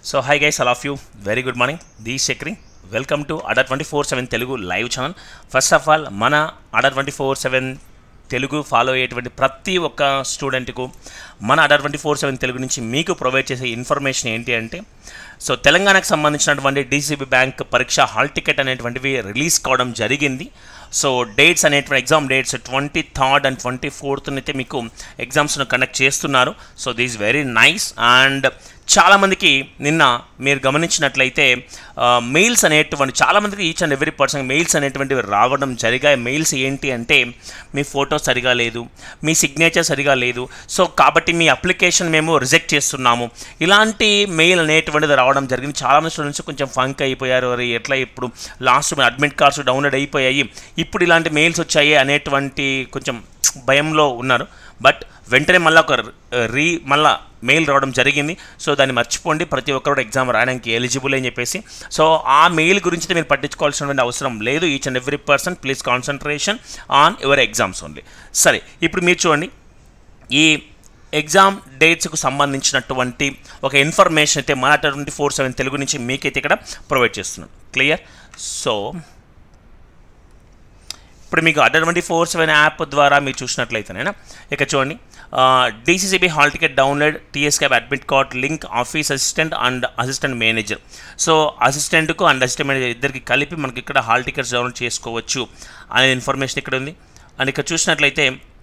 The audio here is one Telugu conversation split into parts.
so hi guys all of you very good morning the శక్రి welcome to Adda twenty four seven Telugu live channel first of all మన Adda twenty four seven Telugu follow అయ్యేటువంటి ప్రతి ఒక్క స్టూడెంట్కు మన Adda twenty four seven Telugu నుంచి మీకు ప్రొవైడ్ చేసే ఇన్ఫర్మేషన్ ఏంటి అంటే సో తెలంగాణకు సంబంధించినటువంటి డీసీబీ బ్యాంక్ పరీక్ష హాల్ టికెట్ అనేటువంటివి రిలీజ్ కావడం జరిగింది సో డేట్స్ అనేటువంటి exam dates twenty third and twenty fourth అయితే మీకు ఎగ్జామ్స్ను కండక్ట్ చేస్తున్నారు so this very nice and చాలామందికి నిన్న మీరు గమనించినట్లయితే మెయిల్స్ అనేటువంటి చాలామందికి each and every person mails అనేటువంటివి రావడం జరిగాయి మెయిల్స్ ఏంటి అంటే మీ ఫోటో సరిగా లేదు మీ సిగ్నేచర్ సరిగా లేదు సో కాబట్టి మీ అప్లికేషన్ మేము రిజెక్ట్ చేస్తున్నాము ఇలాంటి మెయిల్ అనేటువంటిది రావడం జరిగింది చాలామంది స్టూడెంట్స్ కొంచెం ఫంక్ అయిపోయారు అరే ఎట్లా ఇప్పుడు లాస్ట్ అడ్మిట్ కార్డ్స్ డౌన్లోడ్ అయిపోయాయి ఇప్పుడు ఇలాంటి మెయిల్స్ వచ్చాయి అనేటువంటి కొంచెం భయంలో ఉన్నారు బట్ వెంటనే మళ్ళీ ఒక రీ మళ్ళీ మెయిల్ రావడం జరిగింది సో దాన్ని మర్చిపోండి ప్రతి ఒక్కరు ఎగ్జామ్ రాయడానికి ఎలిజిబుల్ అని చెప్పేసి సో ఆ మెయిల్ గురించి మీరు పట్టించుకోవాల్సినటువంటి అవసరం లేదు each and every person please concentration on your exams only సరే ఇప్పుడు మీరు చూడండి ఈ ఎగ్జామ్ డేట్స్కు సంబంధించినటువంటి ఒక ఇన్ఫర్మేషన్ అయితే మన ట్వంటీ ఫోర్ సెవెన్ తెలుగు నుంచి మీకైతే ఇక్కడ ప్రొవైడ్ చేస్తున్నాను క్లియర్ సో ఇప్పుడు మీకు అడ్డ ట్వంటీ ఫోర్ సెవెన్ యాప్ ద్వారా మీరు చూసినట్లయితేనేనా ఇక చూడండి DCCB hall ticket download TS CAB admit card link office assistant and assistant manager so అసిస్టెంట్కు అండ్ అసిస్టెంట్ మేనేజర్ ఇద్దరికి కలిపి మనకి ఇక్కడ హాల్ టికెట్స్ డౌన్లోడ్ చేసుకోవచ్చు అనే ఇన్ఫర్మేషన్ ఇక్కడ ఉంది అండ్ ఇక్కడ చూసినట్లయితే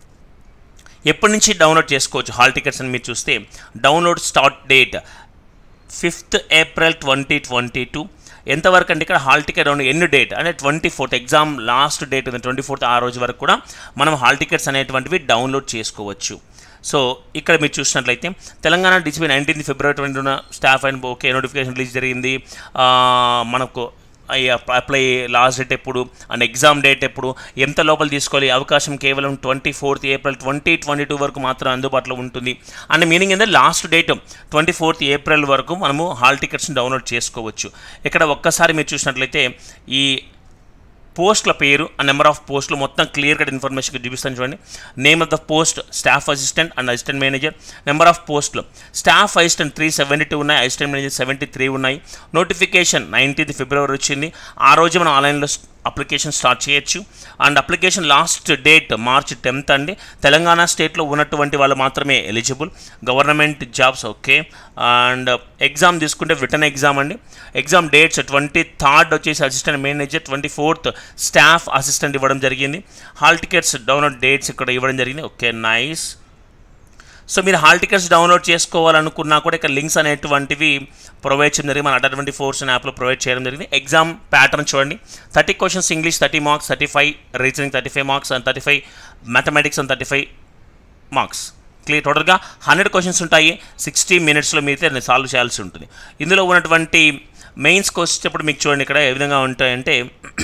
ఎప్పటి నుంచి డౌన్లోడ్ చేసుకోవచ్చు హాల్ టికెట్స్ అని మీరు చూస్తే download start date fifth April twenty twenty two ఎంతవరకు అంటే ఇక్కడ హాల్ టికెట్ డౌన్ ఎన్ని డేట్ అంటే twenty fourth exam last date ఉంది ట్వంటీ ఫోర్త్ ఆ రోజు వరకు కూడా మనం హాల్ టికెట్స్ అనేటువంటివి డౌన్లోడ్ చేసుకోవచ్చు సో ఇక్కడ మీరు చూసినట్లయితే Telangana DCCB nineteenth February twenty staff and okay notification release జరిగింది మనకు అప్లై లాస్ట్ డేట్ ఎప్పుడు అండ్ ఎగ్జామ్ డేట్ ఎప్పుడు ఎంత లోపల తీసుకోవాలి అవకాశం కేవలం twenty fourth April twenty twenty two వరకు మాత్రం అందుబాటులో ఉంటుంది అండ్ మీనింగ్ ఏంటంటే last date twenty fourth April వరకు మనము హాల్ టికెట్స్ని డౌన్లోడ్ చేసుకోవచ్చు ఇక్కడ ఒక్కసారి మీరు చూసినట్లయితే ఈ పోస్ట్ల పేరు ఆ నెంబర్ ఆఫ్ పోస్టులు మొత్తం క్లియర్ కట్ ఇన్ఫర్మేషన్ చూపిస్తాను చూడండి name of the post staff assistant and assistant manager number of పోస్టులు staff assistant three seventy two ఉన్నాయి అసిస్టెంట్ మేనేజర్ సెవెంటీ త్రీ ఉన్నాయి నోటిఫికేషన్ నైన్టీన్త్ ఫిబ్రవరి వచ్చింది ఆ రోజు మనం ఆన్లైన్లో అప్లికేషన్ స్టార్ట్ చేయొచ్చు and application last date March tenth అండి తెలంగాణ స్టేట్లో ఉన్నటువంటి వాళ్ళు మాత్రమే eligible government jobs okay and exam తీసుకుంటే రిటర్న్ ఎగ్జామ్ అండి ఎగ్జామ్ డేట్స్ ట్వంటీ థర్డ్ వచ్చేసి assistant manager twenty fourth staff assistant ఇవ్వడం జరిగింది హాల్ టికెట్స్ డౌన్లోడ్ డేట్స్ ఇక్కడ ఇవ్వడం జరిగింది ఓకే నైస్ సో మీరు హాల్ టికెట్స్ డౌన్లోడ్ చేసుకోవాలనుకున్నా కూడా ఇక్కడ లింక్స్ అనేటువంటివి ప్రొవైడ్ చేయడం జరిగింది మన అడ్డా ట్వంటీ ఫోర్స్ యాప్లో ప్రొవైడ్ చేయడం జరిగింది ఎగ్జామ్ ప్యాటర్న్ చూడండి thirty questions English thirty marks thirty five reasoning thirty five marks and thirty five mathematics and thirty five marks clear టోటల్గా హండ్రెడ్ క్వశ్చన్స్ ఉంటాయి సిక్స్టీ మినిట్స్లో మీరైతే సాల్వ్ చేయాల్సి ఉంటుంది ఇందులో ఉన్నటువంటి మెయిన్స్కి వచ్చేటప్పుడు మీకు చూడండి ఇక్కడ ఏ విధంగా ఉంటాయంటే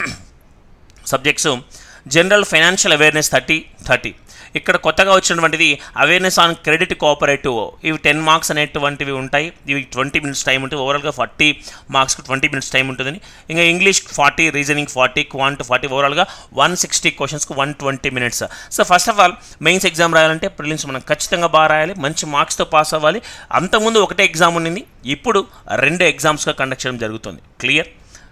subjects general financial awareness thirty thirty ఇక్కడ కొత్తగా వచ్చినటువంటిది అవేర్నెస్ ఆన్ క్రెడిట్ కోఆపరేటివ్ ఇవి టెన్ మార్క్స్ అనేటువంటివి ఉంటాయి ఇవి ట్వంటీ మినిట్స్ టైం ఉంటుంది ఓవరాల్గా ఫార్టీ మార్క్స్కి ట్వంటీ మినిట్స్ టైం ఉంటుందని ఇంకా English forty reasoning forty quant forty ఓవరాల్గా వన్ సిక్స్టీ క్వశ్చన్స్కి one twenty minutes so first of all mains exam రాయాలంటే ప్రిలిమ్స్ మనం ఖచ్చితంగా బాగా రాయాలి మంచి మార్క్స్తో పాస్ అవ్వాలి అంతకుముందు ఒకటే ఎగ్జామ్ ఉన్నింది ఇప్పుడు రెండు ఎగ్జామ్స్గా కండక్ట్ చేయడం జరుగుతుంది క్లియర్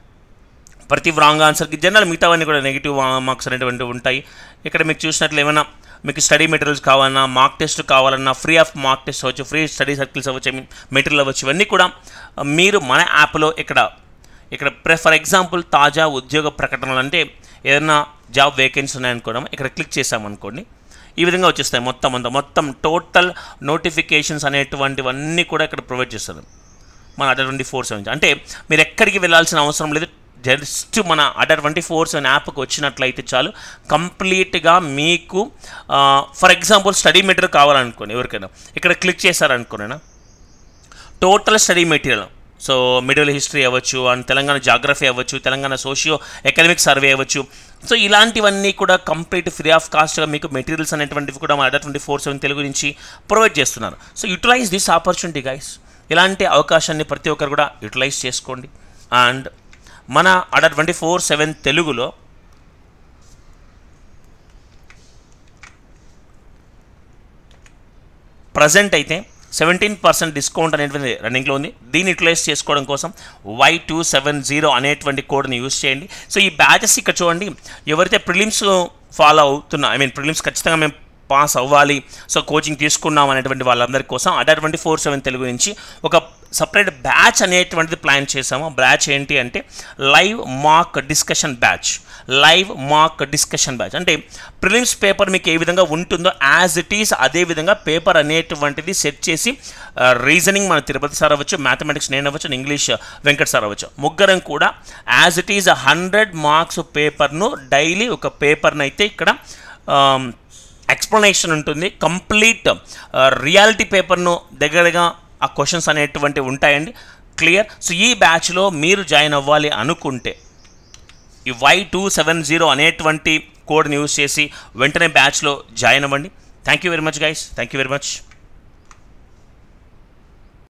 ప్రతి రాంగ్ ఆన్సర్కి జనరల్ మిగతావన్నీ కూడా నెగిటివ్ మార్క్స్ అనేటువంటివి ఉంటాయి ఇక్కడ మీకు చూసినట్లు ఏమైనా మీకు స్టడీ మెటీరియల్స్ కావాలన్నా మార్క్ టెస్ట్ కావాలన్నా ఫ్రీ ఆఫ్ మార్క్ టెస్ట్ అవ్వచ్చు ఫ్రీ స్టడీ సర్కిల్స్ అవ్వచ్చు మెటీరియల్ అవ్వచ్చు ఇవన్నీ కూడా మీరు మన యాప్లో ఇక్కడ ఇక్కడ ఫర్ ఎగ్జాంపుల్ తాజా ఉద్యోగ ప్రకటనలు అంటే ఏదైనా జాబ్ వేకెన్సీ ఉన్నాయనుకోవడం ఇక్కడ క్లిక్ చేసామనుకోండి ఈ విధంగా వచ్చేస్తాయి మొత్తం అంతా మొత్తం టోటల్ నోటిఫికేషన్స్ అనేటువంటివన్నీ కూడా ఇక్కడ ప్రొవైడ్ చేస్తారు మన అడ్డా ట్వంటీ ఫోర్ సెవెన్ అంటే మీరు ఎక్కడికి వెళ్ళాల్సిన అవసరం లేదు జస్ట్ మన అడ్డా ట్వంటీ ఫోర్ సెవెన్ యాప్కి వచ్చినట్లయితే చాలు కంప్లీట్గా మీకు ఫర్ ఎగ్జాంపుల్ స్టడీ మెటీరియల్ కావాలనుకోండి ఎవరికైనా ఇక్కడ క్లిక్ చేశారనుకోనైనా total study material so middle history అవ్వచ్చు అండ్ తెలంగాణ జాగ్రఫీ అవ్వచ్చు తెలంగాణ సోషియో ఎకనమిక్ సర్వే అవ్వచ్చు సో ఇలాంటివన్నీ కూడా కంప్లీట్ ఫ్రీ ఆఫ్ కాస్ట్గా మీకు మెటీరియల్స్ అనేటువంటివి కూడా మన Adda twenty four seven Telugu నుంచి ప్రొవైడ్ చేస్తున్నారు so utilise this opportunity guys ఇలాంటి అవకాశాన్ని ప్రతి ఒక్కరు కూడా యూటిలైజ్ చేసుకోండి అండ్ మన అడ ట్వంటీ ఫోర్ సెవెన్ తెలుగులో ప్రజెంట్ అయితే సెవెంటీన్ పర్సెంట్ డిస్కౌంట్ అనేటువంటి రన్నింగ్లో ఉంది దీన్ని యూటిలైజ్ చేసుకోవడం కోసం వై టూ సెవెన్ జీరో అనేటువంటి కోడ్ని యూస్ చేయండి సో ఈ బ్యాచెస్ ఇక్కడ చూడండి ఎవరైతే ప్రిలిమ్స్ ఫాలో అవుతున్నా ఐ మీన్ ప్రిలిమ్స్ ఖచ్చితంగా మేము పాస్ అవ్వాలి సో కోచింగ్ తీసుకున్నాం అనేటువంటి వాళ్ళందరి కోసం Adda twenty four seven Telugu నుంచి ఒక సపరేట్ బ్యాచ్ అనేటువంటిది ప్లాన్ చేసాము బ్యాచ్ ఏంటి అంటే live mock discussion batch live mock discussion batch అంటే ప్రిలిమ్స్ పేపర్ మీకు ఏ విధంగా ఉంటుందో యాజ్ ఇట్ ఈస్ అదే విధంగా పేపర్ అనేటువంటిది సెట్ చేసి రీజనింగ్ మన తిరుపతి సార్ అవ్వచ్చు మ్యాథమెటిక్స్ నేను అవ్వచ్చు ఇంగ్లీష్ వెంకట్ సార్ అవ్వచ్చు ముగ్గురం కూడా as it is hundred marks పేపర్ను డైలీ ఒక పేపర్ని అయితే ఇక్కడ ఎక్స్ప్లెనేషన్ ఉంటుంది కంప్లీట్ రియాలిటీ పేపర్ను దగ్గరగా ఆ క్వశ్చన్స్ అనేటువంటివి ఉంటాయండి క్లియర్ సో ఈ బ్యాచ్లో మీరు జాయిన్ అవ్వాలి అనుకుంటే ఈ వై టూ సెవెన్ జీరో అనేటువంటి కోడ్ని యూస్ చేసి వెంటనే బ్యాచ్లో జాయిన్ అవ్వండి thank you very much guys thank you very much